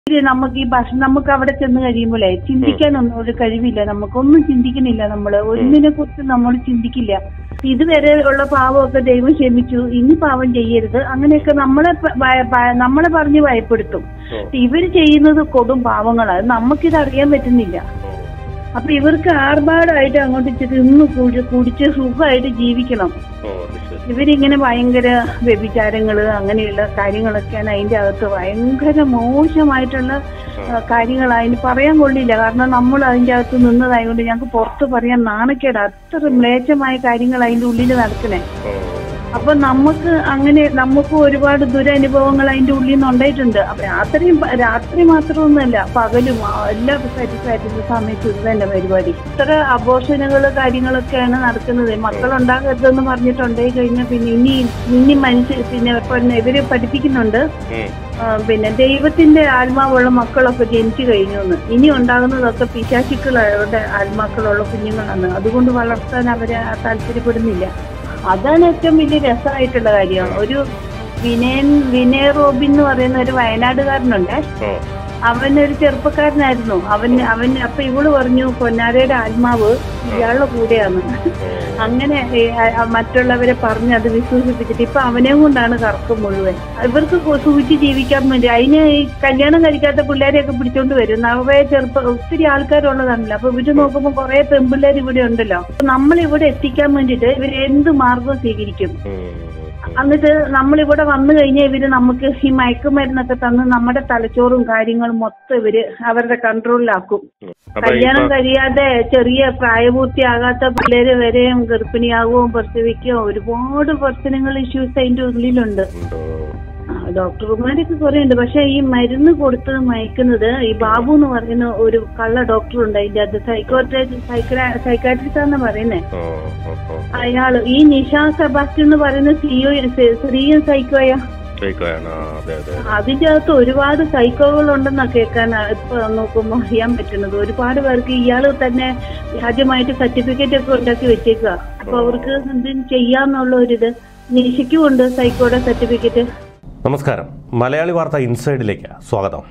ഇത് നമുക്ക് ഈ ഭക്ഷണം നമുക്ക് അവിടെ ചെന്ന് കഴിയുമ്പോഴേ ചിന്തിക്കാനൊന്നും ഒരു കഴിവില്ല നമുക്കൊന്നും ചിന്തിക്കുന്നില്ല നമ്മൾ ഒന്നിനെ കുറിച്ച് നമ്മൾ ചിന്തിക്കില്ല ഇതുവരെ ഉള്ള പാവമൊക്കെ ദൈവം ക്ഷമിച്ചു ഇനി പാവം ചെയ്യരുത് അങ്ങനെയൊക്കെ നമ്മളെ പ- ഭയ- ഭയ- നമ്മളെ പറഞ്ഞ് ഭയപ്പെടുത്തും ഓ, ഇവര് ചെയ്യുന്നത് കൊടും പാവങ്ങളാണ് നമുക്കിത് അറിയാൻ പറ്റുന്നില്ല ഓ, അപ്പൊ ഇവർക്ക് ആർഭാടമായിട്ട് അങ്ങോട്ട് ഇച്ചിരി ഇന്ന് കുടി- കുടിച്ച് സുഖമായിട്ട് ജീവിക്കണം ഓ, അത് ശരി. ഇവരിങ്ങനെ ഭയങ്കര വ്യഭിചാരങ്ങള് അങ്ങനെയുള്ള കാര്യങ്ങളൊക്കെയാണ് അതിന്റെ അകത്ത് ഭയങ്കര മോശമായിട്ടുള്ള ആ, കാര്യങ്ങൾ അതിന് പറയാൻ കൊള്ളില്ല കാരണം നമ്മൾ അതിന്റെ അകത്ത് നിന്നതായതുകൊണ്ട് ഞങ്ങൾക്ക് പുറത്ത് പറയാൻ നാണക്കേട് അത്ര മ്ലേച്ഛമായ കാര്യങ്ങൾ അതിന്റെ ഉള്ളിൽ നടക്കണേ ഓ, അപ്പൊ നമുക്ക് അങ്ങനെ നമുക്കും ഒരുപാട് ദുരനുഭവങ്ങൾ അതിന്റെ ഉള്ളിൽ നിന്ന് ഉണ്ടായിട്ടുണ്ട് അപ്പൊ രാത്രിയും രാത്രി മാത്രമൊന്നുമല്ല പകലും ആ, എല്ലാ പരിസരത്തിന്റെ സമയത്ത് ഇത് തന്നെ പരിപാടി ഇത്ര അബോഷനുകൾ കാര്യങ്ങളൊക്കെയാണ് നടക്കുന്നത് മക്കളുണ്ടാകരുതെന്ന് പറഞ്ഞിട്ടുണ്ടായി കഴിഞ്ഞാൽ പിന്നെ ഇനി ഇനി മനുഷ്യ പിന്നെ പിന്നെ ഇവര് പഠിപ്പിക്കുന്നുണ്ട് ഉം, ആ, പിന്നെ ദൈവത്തിന്റെ ആത്മാവുള്ള മക്കളൊക്കെ ജനിച്ചു കഴിഞ്ഞു എന്ന് ഇനി ഉണ്ടാകുന്നതൊക്കെ പിശാചിക്കളുടെ ആത്മാക്കളുള്ള കുഞ്ഞുങ്ങളാണ് അതുകൊണ്ട് വളർത്താൻ അവര് താല്പര്യപ്പെടുന്നില്ല അതാണ് ഏറ്റവും വലിയ രസമായിട്ടുള്ള കാര്യം ഒരു വിനയൻ വിനയ റോബിൻ എന്ന് പറയുന്ന ഒരു വയനാടുകാരനുണ്ട് ഓ, അവനൊരു ചെറുപ്പക്കാരനായിരുന്നു അവൻ അവൻ അപ്പൊ ഇവള് പറഞ്ഞു പൊന്നാരയുടെ ആത്മാവ് ഇയാളുടെ കൂടെയാണ് അങ്ങനെ ഈ അ- അ- മറ്റുള്ളവരെ പറഞ്ഞ് അത് വിശ്വസിപ്പിച്ചിട്ട് ഇപ്പൊ അവനെയും കൊണ്ടാണ് കറക്കം മുഴുവൻ ഇവർക്ക് കൊ- സൂചിച്ച് ജീവിക്കാൻ വേണ്ടി അതിന് ഈ കല്യാണം കഴിക്കാത്ത പിള്ളേരെയൊക്കെ പിടിച്ചോണ്ട് വരും നവേ ചെറുപ്പ ഒത്തിരി ആൾക്കാരുള്ളതാണല്ലോ അപ്പൊ ഇവര് നോക്കുമ്പോ കുറെ പെൺപിള്ളേർ ഇവിടെ ഉണ്ടല്ലോ അപ്പൊ നമ്മൾ ഇവിടെ എത്തിക്കാൻ വേണ്ടിട്ട് ഇവർ എന്ത് മാർഗവും സ്വീകരിക്കും ഉം, ഉം. എന്നിട്ട് നമ്മളിവിടെ വന്നു കഴിഞ്ഞാൽ ഇവര് നമുക്ക് ഈ മയക്കുമരുന്നൊക്കെ തന്ന് നമ്മുടെ തലച്ചോറും കാര്യങ്ങളും മൊത്തം ഇവര് അവരുടെ കൺട്രോളിലാക്കും അപ്പൊ കല്യാണം ഇപ്പൊ കഴിയാതെ ചെറിയ പ്രായപൂർത്തിയാകാത്ത പിള്ളേര് വരെയും ഗർഭിണിയാകുകയും പ്രസവിക്കുകയും ഒരുപാട് പ്രശ്നങ്ങൾ ഇഷ്യൂസ് അതിന്റെ ഉള്ളിലുണ്ട് ഉണ്ടോ? ആ, ഡോക്ടർമാരൊക്കെ കുറെ ഉണ്ട് പക്ഷെ ഈ മരുന്ന് കൊടുത്ത് മയക്കുന്നത് ഈ ബാബു എന്ന് പറയുന്ന ഒരു കള്ള ഡോക്ടർ ഉണ്ട് അതിന്റെ അത് സൈക്കോട്രിസ്റ്റ് സൈക്കാട്രിസ്റ്റ് ആണെന്ന് പറയുന്നേ ഓ, ഓ, ഓ. അയാള് ഈ നിഷ സെബാസ്റ്റ്യൻ എന്ന് പറയുന്ന സിഒ സ്ത്രീയും സൈക്കോയാ ശരിക്കാണ്. ആ, അതെ അതെ അതിന്റെ അകത്ത് ഒരുപാട് സൈക്കോകൾ ഉണ്ടെന്നാ കേൾക്കാൻ ഇപ്പൊ നോക്കുമ്പോ അറിയാൻ പറ്റുന്നത് ഒരുപാട് പേർക്ക് ഇയാള് തന്നെ വ്യാജമായിട്ട് സർട്ടിഫിക്കറ്റ് ഒക്കെ ഉണ്ടാക്കി വെച്ചേക്കുക അപ്പൊ അവർക്ക് എന്തും ചെയ്യാന്നുള്ള ഒരിത് നിശയ്ക്കും ഉണ്ട് സൈക്കോയുടെ സർട്ടിഫിക്കറ്റ് നമസ്കാരം മലയാളി വാർത്ത ഇൻസൈഡിലേക്ക് സ്വാഗതം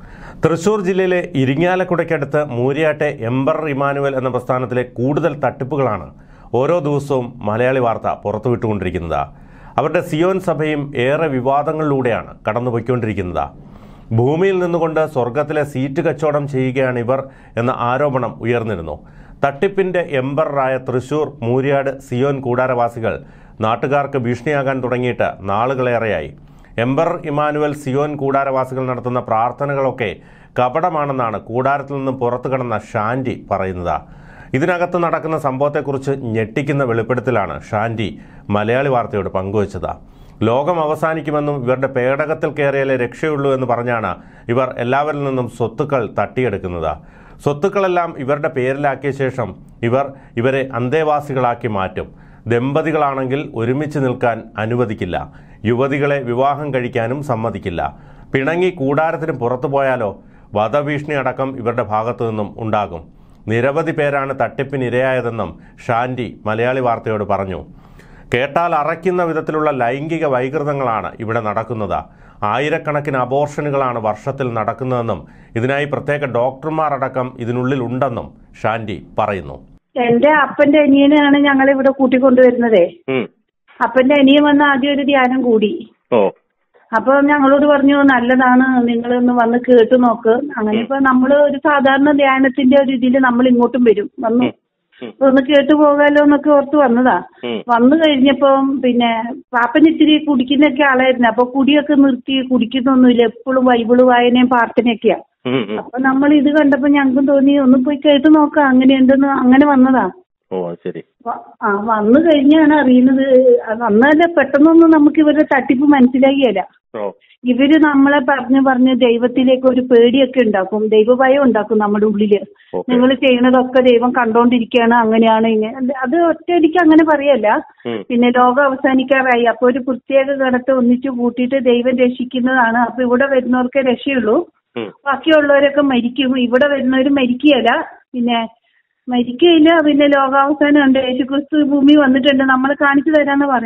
തൃശൂർ ജില്ലയിലെ ഇരിങ്ങാലക്കുടയ്ക്കടുത്ത് മൂരിയാട്ടെ എംബർ ഇമാനുവൽ എന്ന പ്രസ്ഥാനത്തിലെ കൂടുതൽ തട്ടിപ്പുകളാണ് ഓരോ ദിവസവും മലയാളി വാർത്ത പുറത്തുവിട്ടുകൊണ്ടിരിക്കുന്നത് അവരുടെ സിയോൻ സഭയും ഏറെ വിവാദങ്ങളിലൂടെയാണ് കടന്നുപോയിക്കൊണ്ടിരിക്കുന്നത് ഭൂമിയിൽ നിന്നുകൊണ്ട് സ്വർഗത്തിലെ സീറ്റ് കച്ചവടം ചെയ്യുകയാണ് ഇവർ എന്ന ആരോപണം ഉയർന്നിരുന്നു തട്ടിപ്പിന്റെ എംബറായ തൃശൂർ മൂര്യാട് സിയോൻ കൂടാരവാസികൾ നാട്ടുകാർക്ക് ഭീഷണിയാകാൻ തുടങ്ങിയിട്ട് നാളുകളേറെയായി എംബർ ഇമാനുവൽ സിയോൻ കൂടാരവാസികൾ നടത്തുന്ന പ്രാർത്ഥനകളൊക്കെ കപടമാണെന്നാണ് കൂടാരത്തിൽ നിന്നും പുറത്തു കടന്ന ഷാൻഡി പറയുന്നത് ഇതിനകത്ത് നടക്കുന്ന സംഭവത്തെക്കുറിച്ച് ഞെട്ടിക്കുന്ന വെളിപ്പെടുത്തലാണ് ഷാൻഡി മലയാളി വാർത്തയോട് പങ്കുവച്ചത് ലോകം അവസാനിക്കുമെന്നും ഇവരുടെ പേടകത്തിൽ കയറിയാലേ രക്ഷയുള്ളൂ എന്ന് പറഞ്ഞാണ് ഇവർ എല്ലാവരിൽ നിന്നും സ്വത്തുക്കൾ തട്ടിയെടുക്കുന്നത് സ്വത്തുക്കളെല്ലാം ഇവരുടെ പേരിലാക്കിയ ശേഷം ഇവർ ഇവരെ അന്തേവാസികളാക്കി മാറ്റും ദമ്പതികളാണെങ്കിൽ ഒരുമിച്ച് നിൽക്കാൻ അനുവദിക്കില്ല യുവതികളെ വിവാഹം കഴിക്കാനും സമ്മതിക്കില്ല പിണങ്ങി കൂടാരത്തിന് പുറത്തു പോയാലോ വധഭീഷണി അടക്കം ഇവരുടെ ഭാഗത്തു നിന്നും ഉണ്ടാകും നിരവധി പേരാണ് തട്ടിപ്പിനിരയായതെന്നും ഷാൻഡി മലയാളി വാർത്തയോട് പറഞ്ഞു കേട്ടാൽ അറയ്ക്കുന്ന വിധത്തിലുള്ള ലൈംഗിക വൈകൃതങ്ങളാണ് ഇവിടെ നടക്കുന്നത് ആയിരക്കണക്കിന് അബോർഷനുകളാണ് വർഷത്തിൽ നടക്കുന്നതെന്നും ഇതിനായി പ്രത്യേക ഡോക്ടർമാർ അടക്കം ഇതിനുള്ളിൽ ഉണ്ടെന്നും ഷാൻഡി പറയുന്നു എന്റെ അപ്പന്റെ അനിയനാണ് ഞങ്ങൾ ഇവിടെ കൂട്ടിക്കൊണ്ടുവരുന്നതേ ഉം. അപ്പന്റെ അനിയൻ വന്ന് ആദ്യം ഒരു ധ്യാനം കൂടി ഓ അപ്പൊ ഞങ്ങളോട് പറഞ്ഞു നല്ലതാണ് നിങ്ങളൊന്ന് വന്ന് കേട്ടു നോക്ക് അങ്ങനെ ഇപ്പൊ നമ്മള് ഒരു സാധാരണ ധ്യാനത്തിന്റെ ഒരു ഇതിൽ നമ്മൾ ഇങ്ങോട്ടും വരും വന്നു ഉം. അപ്പൊ ഒന്ന് കേട്ടു പോകാലോ എന്നൊക്കെ ഓർത്ത് വന്നതാ ഉം. വന്നു കഴിഞ്ഞപ്പം പിന്നെ പാപ്പൻ ഇത്തിരി കുടിക്കുന്നൊക്കെ ആളായിരുന്നു അപ്പൊ കുടിയൊക്കെ നിർത്തി കുടിക്കുന്നൊന്നുമില്ല എപ്പോഴും ബൈബിള് വായനയും പ്രാർത്ഥനയൊക്കെയാ ഉം, ഉം. അപ്പൊ നമ്മൾ ഇത് കണ്ടപ്പോ ഞങ്ങൾക്കും തോന്നി ഒന്ന് പോയി കേട്ടു നോക്കാം അങ്ങനെയുണ്ടെന്ന് അങ്ങനെ വന്നതാ ഓ അത് ശരി വ- ആ വന്നു കഴിഞ്ഞാണ് അറിയുന്നത് വന്നാല് പെട്ടെന്നൊന്നും നമുക്ക് ഇവരുടെ തട്ടിപ്പ് മനസ്സിലാകിയല്ല ഓ ഇവര് നമ്മളെ പറഞ്ഞു പറഞ്ഞ് ദൈവത്തിലേക്ക് ഒരു പേടിയൊക്കെ ഉണ്ടാക്കും ദൈവഭയം ഉണ്ടാക്കും നമ്മുടെ ഉള്ളില് ഓക്കെ. നിങ്ങൾ ചെയ്യണതൊക്കെ ദൈവം കണ്ടോണ്ടിരിക്കുകയാണ് അങ്ങനെയാണ് ഇങ്ങനെ അത് ഒറ്റയടിക്ക് അങ്ങനെ പറയല്ല ഉം. പിന്നെ ലോകം അവസാനിക്കാറായി അപ്പൊ ഒരു പ്രത്യേക ഗണത്തെ ഒന്നിച്ചു കൂട്ടിയിട്ട് ദൈവം രക്ഷിക്കുന്നതാണ് അപ്പൊ ഇവിടെ വരുന്നവർക്കേ രക്ഷയുള്ളൂ ഉം. ബാക്കിയുള്ളവരൊക്കെ മരിക്കും ഇവിടെ വരുന്നവർ മരിക്കുകയല്ല പിന്നെ മരിക്കുകയില്ല പിന്നെ ലോകാവസാനം ഉണ്ട് യേശുക്രിസ്തു ഭൂമി വന്നിട്ടുണ്ട് നമ്മൾ കാണിച്ചു തരാന്ന് പറയണേ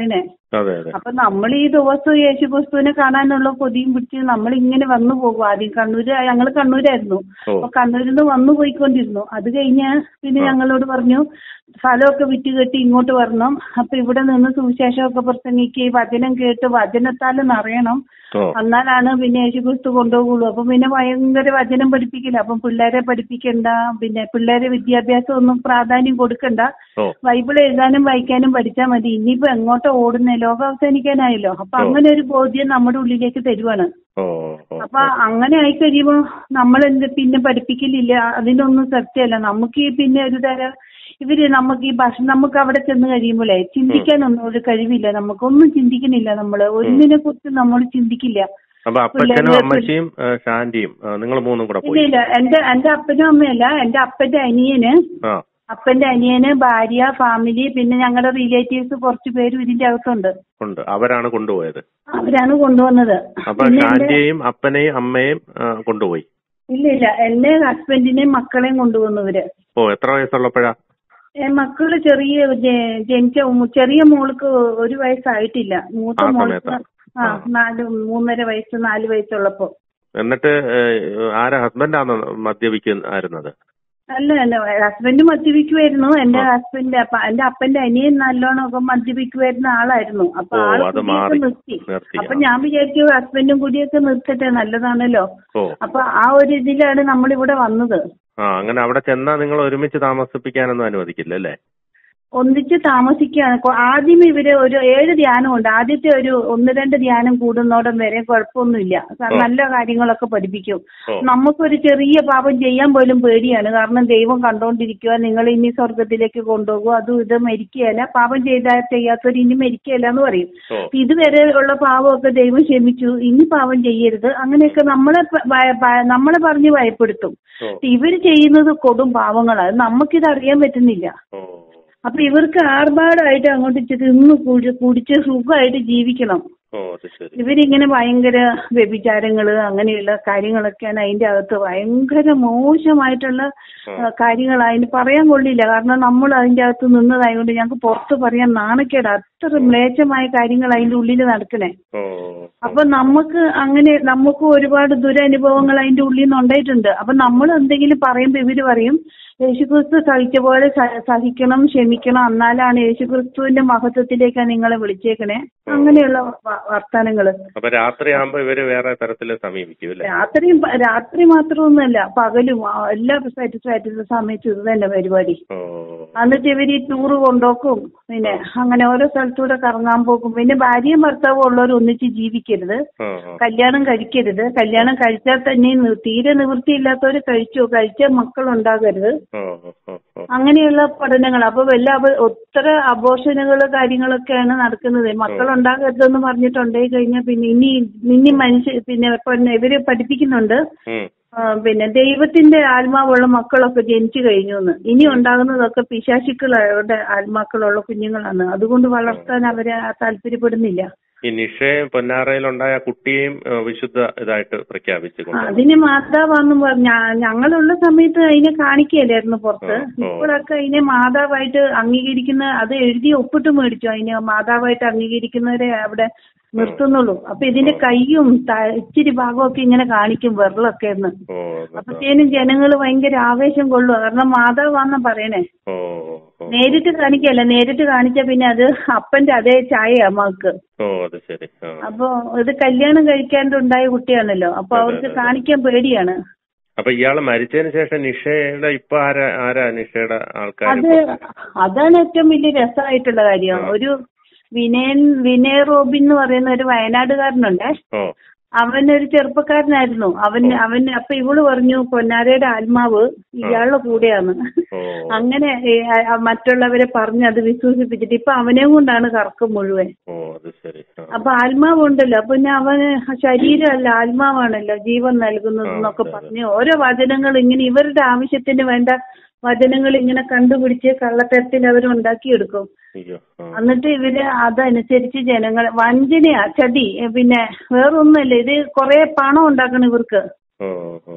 അതെ അതെ അപ്പൊ നമ്മൾ ഈ ദിവസം യേശു ക്രിസ്തുവിനെ കാണാനുള്ള കൊതിയും പിടിച്ച് നമ്മൾ ഇങ്ങനെ വന്നു പോകും ആദ്യം കണ്ണൂര് ഞങ്ങൾ കണ്ണൂരായിരുന്നു ഓ. അപ്പൊ കണ്ണൂരിൽ നിന്ന് വന്നു പോയിക്കൊണ്ടിരുന്നു അത് കഴിഞ്ഞ് പിന്നെ ഞങ്ങളോട് പറഞ്ഞു സ്ഥലമൊക്കെ വിറ്റ് കെട്ടി ഇങ്ങോട്ട് വരണം അപ്പൊ ഇവിടെ നിന്ന് സുവിശേഷമൊക്കെ പ്രസംഗിക്കുക ഈ വചനം കേട്ട് വചനത്താൽ നിറയണം ഓ എന്നാലാണ് പിന്നെ യേശുക്രിസ്തു കൊണ്ടുപോകുള്ളൂ അപ്പൊ പിന്നെ ഭയങ്കര വചനം പഠിപ്പിക്കില്ല അപ്പം പിള്ളേരെ പഠിപ്പിക്കണ്ട പിന്നെ പിള്ളേരെ വിദ്യാഭ്യാസം ഒന്നും പ്രാധാന്യം കൊടുക്കണ്ട ഓ ബൈബിൾ എഴുതാനും വായിക്കാനും പഠിച്ചാൽ മതി ഇനിയിപ്പോ എങ്ങോട്ടാ ഓടുന്നേ ലോകം അവസാനിക്കാനായല്ലോ അപ്പൊ അങ്ങനെ ഒരു ബോധ്യം നമ്മുടെ ഉള്ളിലേക്ക് തരുവാണ് ഓ ഓ അപ്പൊ അങ്ങനെ ആയി കഴിയുമ്പോ നമ്മൾ എന്ത് പിന്നെ പഠിപ്പിക്കലില്ല അതിനൊന്നും സത്യമല്ല നമുക്ക് ഈ പിന്നെ ഒരു തരം ഇവര് നമുക്ക് ഈ ഭക്ഷണം നമുക്ക് അവിടെ ചെന്ന് കഴിയുമ്പോഴേ ചിന്തിക്കാനൊന്നും ഒരു കഴിവില്ല നമുക്കൊന്നും ചിന്തിക്കുന്നില്ല നമ്മള് ഒന്നിനെ കുറിച്ച് നമ്മൾ ചിന്തിക്കില്ല അപ്പൊ അപ്പച്ചനും അമ്മച്ചിയും ആ, ശാന്തിയും നിങ്ങൾ മൂന്നും കൂടെ ഇല്ല പോയി ഇല്ല എന്റെ എന്റെ അപ്പനും അമ്മയല്ല എന്റെ അപ്പന്റെ അനിയന് ആ അപ്പന്റെ അനിയന് ഭാര്യ ഫാമിലി പിന്നെ ഞങ്ങളുടെ റിലേറ്റീവ്സ് കുറച്ച് പേരും ഇതിന്റെ അകത്തുണ്ട് ഉണ്ട് അവരാണ് കൊണ്ടുപോയത് അവരാണ് കൊണ്ടുവന്നത് അപ്പൊ പിന്നെ എന്റെ ശാന്തിയെയും അപ്പനെയും അമ്മയും ആ, കൊണ്ടുപോയി ഇല്ല ഇല്ല എന്റെ ഹസ്ബൻഡിനെയും മക്കളെയും കൊണ്ടുവന്നവര് ഓ എത്ര വയസ്സുള്ളപ്പോഴാ ഏ, മക്കള് ചെറിയ ജെ- ജനിച്ച ഉം ചെറിയ മോൾക്ക് ഒരു വയസ്സായിട്ടില്ല മൂത്ത ആ മോൾക്ക് സമയത്താ? ആ ആ. നാല് മൂന്നര വയസ്സ് നാല് വയസ്സുള്ളപ്പോ എന്നിട്ട് ഏ, ആരാ ഹസ്ബൻഡാണോ മദ്യപിക്കുന്നായിരുന്നത് അല്ല അല്ല ഹസ്ബൻഡ് മദ്യപിക്കുമായിരുന്നു എന്റെ ആ. ഹസ്ബൻഡ് അപ്പൊ എന്റെ അപ്പന്റെ അനിയൻ നല്ലോണം ഒക്കെ മദ്യപിക്കുമായിരുന്ന ആളായിരുന്നു അപ്പൊ ഓ, ആള് അത് കുടിയൊക്കെ മാറി. നിർത്തി നിർത്തി, അപ്പൊ ആ. ഞാൻ വിചാരിച്ചു ഹസ്ബൻഡും കുടിയൊക്കെ നിർത്തട്ടെ നല്ലതാണല്ലോ ഓ അപ്പൊ ആ ഒരു ഇതിലാണ് നമ്മളിവിടെ വന്നത് ആ അങ്ങനെ അവിടെ ചെന്നാ നിങ്ങൾ ഒരുമിച്ച് താമസിപ്പിക്കാനൊന്നും അനുവദിക്കില്ല അല്ലേ ഒന്നിച്ച് താമസിക്കുകയാണ് കൊ- ആദ്യം ഇവര് ഒരു ഏഴ് ധ്യാനമുണ്ട് ആദ്യത്തെ ഒരു ഒന്ന് രണ്ട് ധ്യാനം കൂടുന്നോടം വരെ കുഴപ്പമൊന്നുമില്ല കാരണം ഓ. നല്ല കാര്യങ്ങളൊക്കെ പഠിപ്പിക്കും ഓ നമുക്കൊരു ചെറിയ പാപം ചെയ്യാൻ പോലും പേടിയാണ് കാരണം ദൈവം കണ്ടോണ്ടിരിക്കുക നിങ്ങൾ ഇനി സ്വർഗത്തിലേക്ക് കൊണ്ടുപോകും അതും ഇത് മരിക്കുകയല്ല പാപം ചെയ്താൽ ചെയ്യാത്തവർ ഇനി മരിക്കുകയല്ല എന്ന് പറയും ഓ ഇതുവരെ ഉള്ള പാവമൊക്കെ ദൈവം ക്ഷമിച്ചു ഇനി പാവം ചെയ്യരുത് അങ്ങനെയൊക്കെ നമ്മളെ പ- ഭയ- ഭയ- നമ്മളെ പറഞ്ഞ് ഭയപ്പെടുത്തും ഓ ഇവര് ചെയ്യുന്നത് കൊടും പാവങ്ങളാണ് നമുക്കിത് അറിയാൻ പറ്റുന്നില്ല ഓ അപ്പൊ ഇവർക്ക് ആർഭാടമായിട്ട് അങ്ങോട്ട് ഇച്ചിരി ഇന്ന് കുടി- കുടിച്ച് സുഖമായിട്ട് ജീവിക്കണം ഓ അത് ശരി ഇവരിങ്ങനെ ഭയങ്കര വ്യഭിചാരങ്ങള് അങ്ങനെയുള്ള കാര്യങ്ങളൊക്കെയാണ് അതിന്റെ അകത്ത് ഭയങ്കര മോശമായിട്ടുള്ള ആ. ആ, കാര്യങ്ങൾ അതിന് പറയാൻ കൊള്ളില്ല കാരണം നമ്മൾ അതിന്റെ അകത്ത് നിന്നതായതുകൊണ്ട് ഞങ്ങൾക്ക് പുറത്ത് പറയാൻ നാണക്കേട് അത്ര മ്ലേച്ഛമായ കാര്യങ്ങൾ അതിന്റെ ഉള്ളിൽ നടക്കണേ ഓ അപ്പൊ നമുക്ക് അങ്ങനെ നമുക്ക് ഒരുപാട് ദുരനുഭവങ്ങൾ അതിന്റെ ഉള്ളിൽ നിന്ന് ഉണ്ടായിട്ടുണ്ട് അപ്പൊ നമ്മൾ എന്തെങ്കിലും പറയുമ്പോ ഇവര് പറയും യേശുക്രിസ്തു സഹിച്ച പോലെ സ- സഹിക്കണം ക്ഷമിക്കണം എന്നാലാണ് യേശുക്രിസ്തുവിന്റെ മഹത്വത്തിലേക്കാണ് നിങ്ങളെ വിളിച്ചേക്കണേ അങ്ങനെയുള്ള വ- വർത്താനങ്ങള് അപ്പൊ രാത്രിയാകുമ്പോ ഇവര് വേറെ തരത്തില് സമീപിക്കും അല്ലേ രാത്രിയും പ- രാത്രി മാത്രമൊന്നുമല്ല പകലും ആ, എല്ലാ സാറ്റിസ്ഫാക്ടറി സമയത്ത് ഇത് തന്നെ പരിപാടി ഓ എന്നിട്ട് ഇവര് ഈ ടൂറ് കൊണ്ടുപോക്കും പിന്നെ അങ്ങനെ ഓരോ സ്ഥലത്തൂടെ കറങ്ങാൻ പോകും പിന്നെ ഭാര്യയും ഭർത്താവും ഉള്ളവർ ഒന്നിച്ച് ജീവിക്കരുത് ആ ആ കല്യാണം കഴിക്കരുത് കല്യാണം കഴിച്ചാൽ തന്നെ നി- തീരെ നിവൃത്തിയില്ലാത്തവർ കഴിച്ചു കഴിച്ചാൽ മക്കൾ ഉണ്ടാകരുത് ഓ ഓ ഓ ഓ അങ്ങനെയുള്ള പഠനങ്ങൾ അപ്പൊ വല്ല അബ- ഒത്തര അബോഷനുകൾ കാര്യങ്ങളൊക്കെയാണ് നടക്കുന്നത് മക്കൾ ഉണ്ടാകരുതെന്ന് പറഞ്ഞിട്ടുണ്ടായി കഴിഞ്ഞാൽ പിന്നെ ഇനി ഇനി മനുഷ്യ പിന്നെ പെണ്ണ് ഇവര് പഠിപ്പിക്കുന്നുണ്ട് ഉം. ആ, പിന്നെ ദൈവത്തിന്റെ ആത്മാവുള്ള മക്കളൊക്കെ ജനിച്ചു കഴിഞ്ഞു എന്ന് ഇനി ഉണ്ടാകുന്നതൊക്കെ പിശാചുക്കളുടെ ആത്മാക്കളുള്ള കുഞ്ഞുങ്ങളാണ് അതുകൊണ്ട് വളർത്താൻ അവരെ താല്പര്യപ്പെടുന്നില്ല ഈ നിഷയും പൊന്നാറയിലുണ്ടായ കുട്ടിയെയും ആ, വിശുദ്ധ ഇതായിട്ട് പ്രഖ്യാപിച്ചു കൊണ്ടുവന്നു അതിന് മാതാവാന്നും പറഞ്ഞ ഞങ്ങളുള്ള സമയത്ത് അതിനെ കാണിക്കലായിരുന്നു പുറത്ത് ഓ, ഓ. ഇപ്പോഴൊക്കെ അതിനെ മാതാവായിട്ട് അംഗീകരിക്കുന്ന അത് എഴുതി ഒപ്പിട്ട് മേടിച്ചു അതിനെ മാതാവായിട്ട് അംഗീകരിക്കുന്നവരെ അവിടെ നിർത്തുന്നുള്ളൂ അപ്പൊ ഇതിന്റെ കൈയും ത- ഇച്ചിരി ഭാഗമൊക്കെ ഇങ്ങനെ കാണിക്കും വെറലൊക്കെ എന്ന് ഓ അത് അപ്പത്തേനും ജനങ്ങൾ ഭയങ്കര ആവേശം കൊള്ളുക കാരണം മാതാവാന്നാ പറയണേ ഓ ഓ നേരിട്ട് കാണിക്കല്ല നേരിട്ട് കാണിച്ചാ പിന്നെ അത് അപ്പന്റെ അതേ ചായ അമ്മക്ക് ഓ അത് ശരി ആ അപ്പൊ ഇത് കല്യാണം കഴിക്കാണ്ടുണ്ടായ കുട്ടിയാണല്ലോ അപ്പൊ അതെ, അവർക്ക് അതെ. കാണിക്കാൻ പേടിയാണ് അപ്പൊ ഇയാള് മരിച്ചതിന് ശേഷം നിഷയുടെ ഇപ്പൊ ആരാ ആരാ നിഷയുടെ ആൾക്കാർ അത് അതാണ് ഏറ്റവും വലിയ രസമായിട്ടുള്ള കാര്യം ആ. ഒരു വിനയൻ വിനയ് റോബിൻ എന്ന് പറയുന്ന ഒരു വയനാടുകാരനുണ്ടേ ഓ അവൻ ഒരു ചെറുപ്പക്കാരനായിരുന്നു അവൻ അവൻ അപ്പൊ ഇവള് പറഞ്ഞു പൊന്നാരയുടെ ആത്മാവ് ഇയാളുടെ കൂടെയാണ് ഓ അങ്ങനെ ഈ, ആ, മറ്റുള്ളവരെ പറഞ്ഞ് അത് വിശ്വസിപ്പിച്ചിട്ട് ഇപ്പൊ അവനെയും കൊണ്ടാണ് കറക്കം മുഴുവൻ ഓ അത് ശരി ആ. അപ്പൊ ആത്മാവുണ്ടല്ലോ അപ്പൊ പിന്നെ അവന് ശരീരമല്ല ആത്മാവാണല്ലോ ജീവൻ നൽകുന്നത് ആ, എന്നൊക്കെ അതെ, അതെ. പറഞ്ഞ് ഓരോ വചനങ്ങൾ ഇങ്ങനെ ഇവരുടെ ആവശ്യത്തിന് വേണ്ട വചനങ്ങൾ ഇങ്ങനെ കണ്ടുപിടിച്ച് കള്ളത്തരത്തിൽ അവർ ഉണ്ടാക്കിയെടുക്കും അയ്യോ ആ. എന്നിട്ട് ഇവര് അതനുസരിച്ച് ജനങ്ങൾ വഞ്ചനയാ ചതി ഏ, പിന്നെ വേറൊന്നുമല്ല ഇത് കുറെ പണം ഉണ്ടാക്കണം ഇവർക്ക് ഓ ഓ ഓ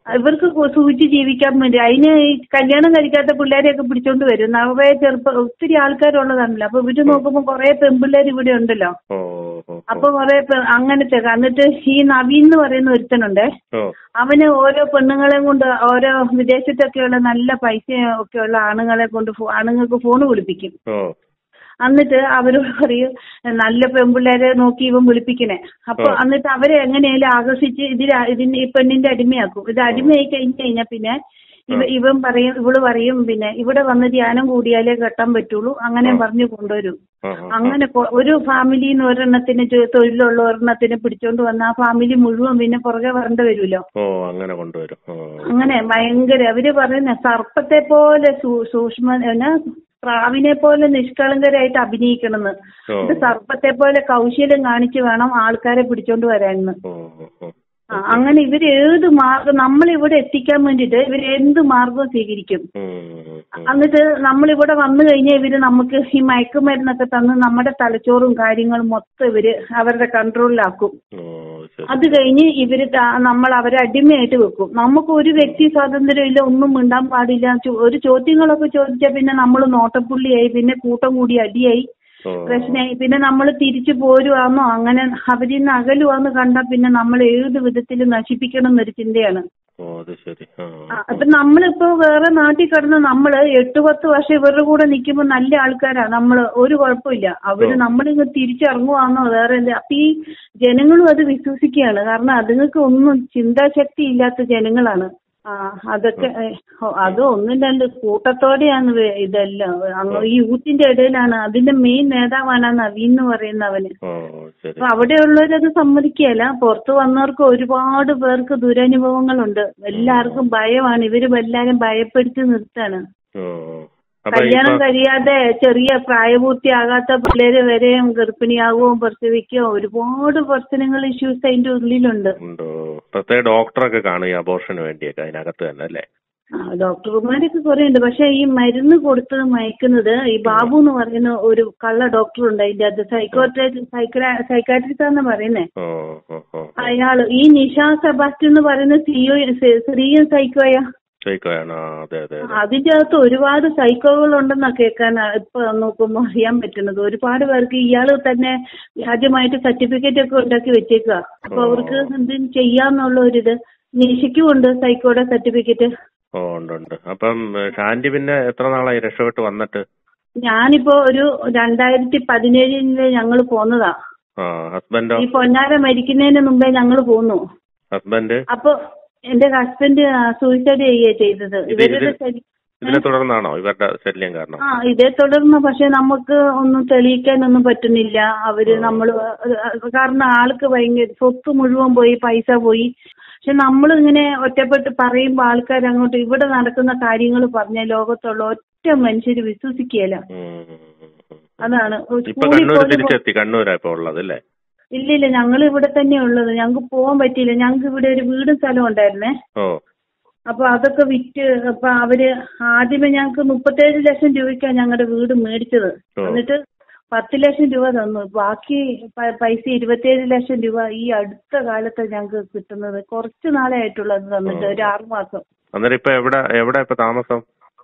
ഇവർക്ക് കൊ- സൂചിച്ച് ജീവിക്കാൻ വേണ്ടി അതിന് ഈ കല്യാണം കഴിക്കാത്ത പിള്ളേരെയൊക്കെ പിടിച്ചോണ്ട് വരും നവേ ചെറുപ്പ ഒത്തിരി ആൾക്കാരുള്ളതാണല്ലോ അപ്പൊ ഇവര് നോക്കുമ്പോ കുറെ പെൺപിള്ളേർ ഇവിടെ ഉണ്ടല്ലോ ഓ ഓ അപ്പൊ കുറെ പെ- അങ്ങനത്തെ എന്നിട്ട് ഈ നവീൻ എന്ന് പറയുന്ന ഒരുത്തനുണ്ടേ ഓ അവന് ഓരോ പെണ്ണുങ്ങളെയും കൊണ്ട് ഓരോ വിദേശത്തൊക്കെയുള്ള നല്ല പൈസ ഒക്കെയുള്ള ആണുങ്ങളെ കൊണ്ട് ഫോ- ആണുങ്ങൾക്ക് ഫോൺ വിളിപ്പിക്കും ഓ എന്നിട്ട് അവരോട് പറയും നല്ല പെൺപിള്ളേരെ നോക്കി ഇവൻ വിളിപ്പിക്കണേ അപ്പൊ ആ. എന്നിട്ട് അവരെ എങ്ങനെയാലും ആകർഷിച്ച് ഇതിൽ ഇതിന് ഈ പെണ്ണിന്റെ അടിമയാക്കും ഇത് അടിമയായി കഴിഞ്ഞു കഴിഞ്ഞാൽ പിന്നെ ഇവ ഇവൻ പറയും ഇവള് പറയും പിന്നെ ഇവിടെ വന്ന് ധ്യാനം കൂടിയാലേ കെട്ടാൻ പറ്റുള്ളൂ അങ്ങനെ പറഞ്ഞു കൊണ്ടുവരും ആ, ആ, ആ. അങ്ങനെ കൊ- ഒരു ഫാമിലിന്ന് ഒരെണ്ണത്തിന് ജോ- തൊഴിലുള്ള ഒരെണ്ണത്തിനെ പിടിച്ചോണ്ട് വന്ന ആ ഫാമിലി മുഴുവൻ പിന്നെ പുറകെ വരേണ്ടി വരുമല്ലോ ഓ അങ്ങനെ കൊണ്ടുവരും ഓ അങ്ങനെ ഭയങ്കര അവര് പറയുന്ന സർപ്പത്തെ പോലെ സൂ- സൂക്ഷ്മ എന്നാ പ്രാവിനെ പോലെ നിഷ്കളങ്കരായിട്ട് അഭിനയിക്കണമെന്ന് ഓ ഇത് സർപ്പത്തെ പോലെ കൗശല്യം കാണിച്ച് വേണം ആൾക്കാരെ പിടിച്ചോണ്ട് വരാനെന്ന് ഓ ഓ, ഓ ആ, അങ്ങനെ ഇവര് ഏത് മാർഗം നമ്മളിവിടെ എത്തിക്കാൻ വേണ്ടിയിട്ട് ഇവര് എന്ത് മാർഗവും സ്വീകരിക്കും ഉം, ഉം, ഉം. എന്നിട്ട് നമ്മളിവിടെ വന്നു കഴിഞ്ഞാൽ ഇവര് നമുക്ക് ഈ മയക്കുമരുന്നൊക്കെ തന്ന് നമ്മുടെ തലച്ചോറും കാര്യങ്ങളും മൊത്തം ഇവര് അവരുടെ കൺട്രോളിലാക്കും ഓ ശരി അത് കഴിഞ്ഞ് ഇവര് ത- നമ്മൾ അവരെ അടിമയായിട്ട് വെക്കും നമുക്ക് ഒരു വ്യക്തി സ്വാതന്ത്ര്യം ഇല്ല ഒന്നും മിണ്ടാൻ പാടില്ല ചോ- ഒരു ചോദ്യങ്ങളൊക്കെ ചോദിച്ചാൽ പിന്നെ നമ്മൾ നോട്ടപ്പുള്ളിയായി പിന്നെ കൂട്ടം കൂടി അടിയായി ഓ പ്രശ്നമായി പിന്നെ നമ്മൾ തിരിച്ചു പോരുവാന്നോ അങ്ങനെ അവരിൽ നിന്ന് അകലുവാന്ന് കണ്ടാൽ പിന്നെ നമ്മൾ ഏത് വിധത്തിൽ നശിപ്പിക്കണം എന്നൊരു ചിന്തയാണ് ഓ അത് ശരി ആ ആ, അപ്പൊ നമ്മളിപ്പോ വേറെ നാട്ടിൽ കിടന്ന് നമ്മള് എട്ട് പത്ത് വർഷം ഇവരുടെ കൂടെ നിൽക്കുമ്പോ നല്ല ആൾക്കാരാ നമ്മള് ഒരു കുഴപ്പമില്ല അവര് നമ്മളിങ്ങ് തിരിച്ചിറങ്ങുവാന്നോ വേറെ എന്ത് അപ്പൊ ഈ ജനങ്ങളും അത് വിശ്വസിക്കുകയാണ് കാരണം അതുങ്ങൾക്ക് ഒന്നും ചിന്താശക്തി ഇല്ലാത്ത ജനങ്ങളാണ് ആ അതൊക്കെ ഏ, ഓ, അത് ഒന്നും രണ്ട് കൂട്ടത്തോടെയാണ് വേ- ഇതെല്ലാം അങ്ങ് ഈ യൂത്തിന്റെ ഇടയിലാണ് അതിന്റെ മെയിൻ നേതാവാണ് ആ നവീൻ എന്ന് പറയുന്നവന് ഓ ശരി അപ്പൊ അവിടെയുള്ളവരത് സമ്മതിക്കുകയല്ല പുറത്ത് വന്നവർക്ക് ഒരുപാട് പേർക്ക് ദുരനുഭവങ്ങളുണ്ട് എല്ലാവർക്കും ഭയമാണ് ഇവര് എല്ലാരും ഭയപ്പെടുത്തി നിർത്താണ് ഓ അപ്പൊ കല്യാണം ഇപ്പൊ കഴിയാതെ ചെറിയ പ്രായപൂർത്തിയാകാത്ത പിള്ളേര് വരെയും ഗർഭിണിയാവുകയും പ്രസവിക്കുകയോ ഒരുപാട് പ്രശ്നങ്ങൾ ഇഷ്യൂസ് അതിന്റെ ഉള്ളിലുണ്ട് ഉണ്ടോ പ്രത്യേക ഡോക്ടറൊക്കെ കാണും ഈ അബോർഷന് വേണ്ടിയൊക്കെ അതിനകത്ത് തന്നെ അല്ലേ ആ, ഡോക്ടർമാരൊക്കെ കുറെ ഉണ്ട് പക്ഷെ ഈ മരുന്ന് കൊടുത്ത് മയക്കുന്നത് ഈ ബാബു എന്ന് പറയുന്ന ഒരു കള്ള ഡോക്ടർ ഉണ്ട് അതിന്റെ അത് സൈക്കോട്രി സൈക്കാട്രിസ്റ്റ് ആണെന്ന് പറയുന്നേ ഓ ഓ ഓ അയാള് ഈ നിഷ സെബാസ്റ്റ്യൻ എന്ന് പറയുന്ന സിഒ സ്ത്രീയും സൈക്കോയാ ചോദിക്കുകയാണ് ആ അതെ അതെ അതെ അതിന്റെ അകത്ത് ഒരുപാട് സൈക്കോകൾ ഉണ്ടെന്നാ കേൾക്കാൻ ഇപ്പൊ നോക്കുമ്പോ അറിയാൻ പറ്റുന്നത് ഒരുപാട് പേർക്ക് ഇയാള് തന്നെ വ്യാജമായിട്ട് സർട്ടിഫിക്കറ്റ് ഒക്കെ ഉണ്ടാക്കി വെച്ചേക്കുക അപ്പൊ അവർക്ക് എന്തും ചെയ്യാന്നുള്ള ഒരിത് നിഷയ്ക്കും ഉണ്ട് സൈക്കോയുടെ സർട്ടിഫിക്കറ്റ് ഓ ഉണ്ട് ഉണ്ട് അപ്പം ഏ, ഷാന്റി പിന്നെ എത്ര നാളായി രക്ഷപ്പെട്ട് വന്നിട്ട് ഞാനിപ്പോ ഒരു രണ്ടായിരത്തി പതിനേഴില് ഞങ്ങൾ പോന്നതാ ആ ഹസ്ബൻഡോ ഈ പൊന്നാര മരിക്കുന്നതിന് മുമ്പേ ഞങ്ങൾ പോന്നു ഹസ്ബൻഡ് അപ്പൊ എന്റെ ഹസ്ബൻഡ് സൂയിസൈഡ് ചെയ്യുകയാ ചെയ്തത് ഇത് ഇവരുടെ ഇത് ശരി- ഇതിനെ തുടർന്നാണോ ഇവരുടെ ശല്യം കാരണം ആ ഇതേ തുടർന്ന് പക്ഷെ നമുക്ക് ഒന്നും തെളിയിക്കാനൊന്നും പറ്റുന്നില്ല അവര് നമ്മള് കാരണം ആൾക്ക് ഭയങ്കര സ്വത്ത് മുഴുവൻ പോയി പൈസ പോയി പക്ഷെ നമ്മൾ ഇങ്ങനെ ഒറ്റപ്പെട്ട് പറയുമ്പോൾ ആൾക്കാർ അങ്ങോട്ട് ഇവിടെ നടക്കുന്ന കാര്യങ്ങൾ പറഞ്ഞ ലോകത്തുള്ള ഒറ്റ മനുഷ്യര് വിശ്വസിക്കുകയില്ല ഉം, ഉം, ഉം, ഉം. അതാണ് ഇപ്പൊ സ്കൂളിൽ കണ്ണൂർ പോലും തിരിച്ചെത്തി കണ്ണൂരാ ഇപ്പൊ ഉള്ളത് അല്ലേ ഇല്ല ഇല്ല ഞങ്ങൾ ഇവിടെ തന്നെ ഉള്ളത് ഞങ്ങൾക്ക് പോകാൻ പറ്റിയില്ല ഞങ്ങൾക്ക് ഇവിടെ ഒരു വീടും സ്ഥലവും ഉണ്ടായിരുന്നേ ഓ അപ്പൊ അതൊക്കെ വിറ്റ് അപ്പൊ അവര് ആദ്യമേ ഞങ്ങൾക്ക് മുപ്പത്തേഴ് ലക്ഷം രൂപയ്ക്കാണ് ഞങ്ങളുടെ വീട് മേടിച്ചത് ഓ. എന്നിട്ട് പത്ത് ലക്ഷം രൂപ തന്നു ബാക്കി പ- പൈസ ഇരുപത്തേഴ് ലക്ഷം രൂപ ഈ അടുത്ത കാലത്ത് ഞങ്ങൾക്ക് കിട്ടുന്നത് കുറച്ച് നാളെ ആയിട്ടുള്ളൂ അത് തന്നിട്ട് ഒരു ആറു മാസം അന്നേരം ഇപ്പൊ എവിടെ എവിടെ ഇപ്പൊ താമസം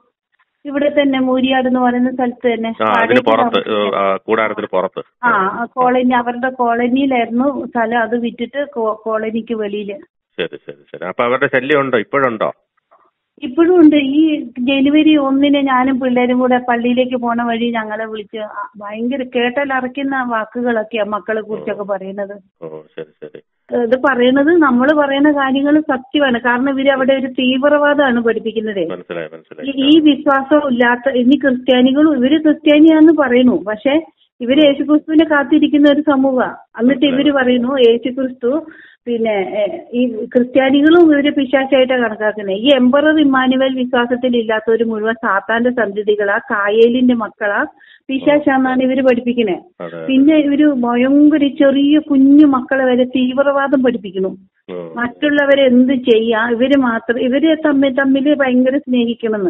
ഇവിടെ തന്നെ മൂരിയാട് എന്ന് പറയുന്ന സ്ഥലത്ത് തന്നെ ആ അതിന് വാടകയ്ക്ക് പുറത്ത് താമസിക്കാം. ആ, കൂടാരത്തിന് പുറത്ത് ആ ആ കോളനി അവരുടെ കോളനിയിലായിരുന്നു സ്ഥലം അത് വിറ്റിട്ട് കോ- കോളനിക്ക് വെളിയില് ശരി ശരി ശരി അപ്പൊ അവരുടെ ശല്യം ഉണ്ടോ ഇപ്പോഴുണ്ടോ ഇപ്പോഴും ഉണ്ട് ഈ ജനുവരി ഒന്നിന് ഞാനും പിള്ളേരും കൂടെ പള്ളിയിലേക്ക് പോണ വഴി ഞങ്ങളെ വിളിച്ച് ആ, ഭയങ്കര കേട്ടലറക്കുന്ന വാക്കുകളൊക്കെയാ മക്കളെ കുറിച്ചൊക്കെ പറയുന്നത് ഓ ശരി ശരി ഇത് പറയുന്നത് നമ്മൾ പറയുന്ന കാര്യങ്ങൾ സത്യമാണ് കാരണം ഇവര് അവിടെ ഒരു തീവ്രവാദമാണ് പഠിപ്പിക്കുന്നത് മനസ്സിലായി മനസ്സിലായി ഈ വിശ്വാസം ഇല്ലാത്ത ഇനി ക്രിസ്ത്യാനികളും ഇവര് ക്രിസ്ത്യാനിയാന്ന് പറയുന്നു പക്ഷെ ഇവര് യേശുക്രിസ്തുവിനെ കാത്തിരിക്കുന്ന ഒരു സമൂഹമാണ് എന്നിട്ട് ഇവര് പറയുന്നു യേശുക്രിസ്തു പിന്നെ ഏഹ്, ഈ ക്രിസ്ത്യാനികളും ഇവര് പിശാച്ചായിട്ടാണ് കണക്കാക്കുന്നത് ഈ എംബറർ ഇമ്മാനുവൽ വിശ്വാസത്തിൽ ഇല്ലാത്തവര് മുഴുവൻ സാത്താന്റെ സന്തതികളാ കായേലിന്റെ മക്കളാ പിശാച്ചാന്നാണ് ഇവര് പഠിപ്പിക്കുന്നത് അതെ പിന്നെ ഇവര് ഭയങ്കര ചെറിയ കുഞ്ഞു മക്കളെ വരെ തീവ്രവാദം പഠിപ്പിക്കുന്നു ഓ മറ്റുള്ളവരെ എന്ത് ചെയ്യാം ഇവര് മാത്രം ഇവര് തമ്മിൽ തമ്മിൽ ഭയങ്കര സ്നേഹിക്കണമെന്ന്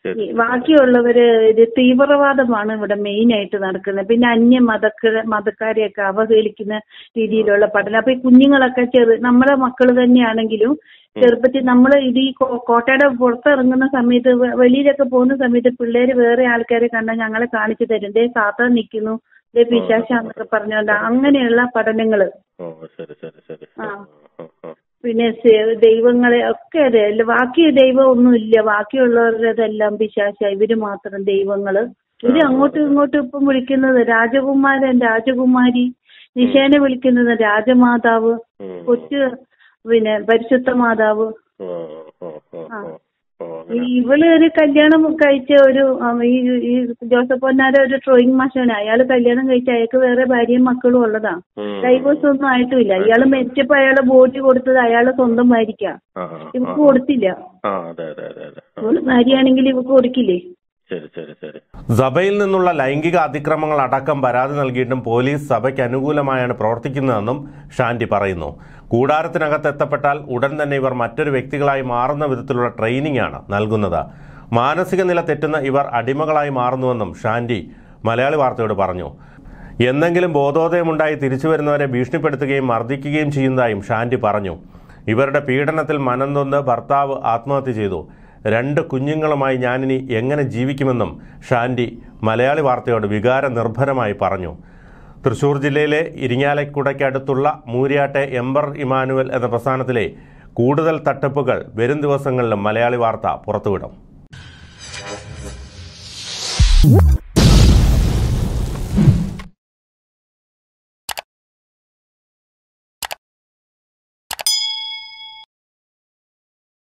ശരി ഈ ബാക്കിയുള്ളവര് ഇത് തീവ്രവാദമാണ് ഇവിടെ മെയിൻ ആയിട്ട് നടക്കുന്നത് പിന്നെ അന്യ മതക്ക മതക്കാരെയൊക്കെ അവഹേളിക്കുന്ന രീതിയിലുള്ള പഠനം അപ്പൊ ഈ കുഞ്ഞുങ്ങളൊക്കെ ചെറു നമ്മുടെ മക്കൾ തന്നെയാണെങ്കിലും ചെറുപ്പത്തിൽ നമ്മൾ ഇത് ഈ കോ- കോട്ടയുടെ പുറത്തിറങ്ങുന്ന സമയത്ത് വെ- വെളിയിലൊക്കെ പോകുന്ന സമയത്ത് പിള്ളേര് വേറെ ആൾക്കാരെ കണ്ടാൽ ഞങ്ങളെ കാണിച്ചു തരും ദേ സാത്താൻ നിൽക്കുന്നു ദേ പിശാശാന്നൊക്കെ പറഞ്ഞുകൊണ്ട് അങ്ങനെയുള്ള പഠനങ്ങള് ഓ ശരി ശരി ശരി ആ. ആ, ആ. പിന്നെ സേ- ദൈവങ്ങളെ ഒക്കെ അതെ അല്ല ബാക്കി ദൈവം ഒന്നും ഇല്ല ബാക്കിയുള്ളവരുടെതെല്ലാം പിശാച ഇവര് മാത്രം ദൈവങ്ങള് ഇവര് അങ്ങോട്ടും ഇങ്ങോട്ടും ഇപ്പം വിളിക്കുന്നത് രാജകുമാരൻ രാജകുമാരി നിഷേനെ വിളിക്കുന്നത് രാജമാതാവ് ഉം. കൊച്ചു പിന്നെ പരിശുദ്ധ മാതാവ് ഓ, ഓ, ഓ, ആ. ഓ. ഓ, ഈ അങ്ങനെ. ഇവള് ഒരു കല്യാണം കഴിച്ച ഒരു ആ, ഈ ഈ ജോസഫ് പൊന്നാര ഒരു ഡ്രോയിങ് മാഷാണ് അയാള് കല്യാണം കഴിച്ച അയാൾക്ക് വേറെ ഭാര്യയും മക്കളും ഉള്ളതാ ഉം. ഡൈവോഴ്സ് ഒന്നും ആയിട്ടുമില്ല ഇയാള് മരിച്ചപ്പോ അയാളെ ബോഡി കൊടുത്തത് അയാളെ സ്വന്തം ഭാര്യയ്ക്കാ ആ, ആ, ഇവക്ക് ആ. കൊടുത്തില്ല ആ അതെ അതെ അതെ അതെ ആ. ഇവള് ഭാര്യയാണെങ്കിൽ ഇവക്ക് കൊടുക്കില്ലേ ശരി ശരി ശരി സഭയിൽ നിന്നുള്ള ലൈംഗിക അതിക്രമങ്ങൾ അടക്കം പരാതി നൽകിയിട്ടും പോലീസ് സഭയ്ക്ക് അനുകൂലമായാണ് പ്രവർത്തിക്കുന്നതെന്നും ഷാൻഡി പറയുന്നു കൂടാരത്തിനകത്ത് എത്തപ്പെട്ടാൽ ഉടൻ തന്നെ ഇവർ മറ്റൊരു വ്യക്തികളായി മാറുന്ന വിധത്തിലുള്ള ട്രെയിനിംഗ് ആണ് നൽകുന്നത് മാനസിക നില തെറ്റുന്ന ഇവർ അടിമകളായി മാറുന്നുവെന്നും ഷാൻഡി മലയാളി വാർത്തയോട് പറഞ്ഞു എന്നെങ്കിലും ബോധോദയമുണ്ടായി തിരിച്ചു വരുന്നവരെ ഭീഷണിപ്പെടുത്തുകയും മർദ്ദിക്കുകയും ചെയ്യുന്നതായും ഷാൻഡി പറഞ്ഞു ഇവരുടെ പീഡനത്തിൽ മനംനൊന്ന് ഭർത്താവ് ആത്മഹത്യ ചെയ്തു രണ്ട് കുഞ്ഞുങ്ങളുമായി ഞാനിനി എങ്ങനെ ജീവിക്കുമെന്നും ഷാൻഡി മലയാളി വാർത്തയോട് വികാര നിർഭരമായി പറഞ്ഞു തൃശൂർ ജില്ലയിലെ ഇരിങ്ങാലക്കുടയ്ക്കടുത്തുള്ള മൂര്യാട്ടെ എംബർ ഇമാനുവൽ എന്ന പ്രസ്ഥാനത്തിലെ കൂടുതൽ തട്ടിപ്പുകൾ വരും ദിവസങ്ങളിലും മലയാളി വാർത്ത പുറത്തുവിടും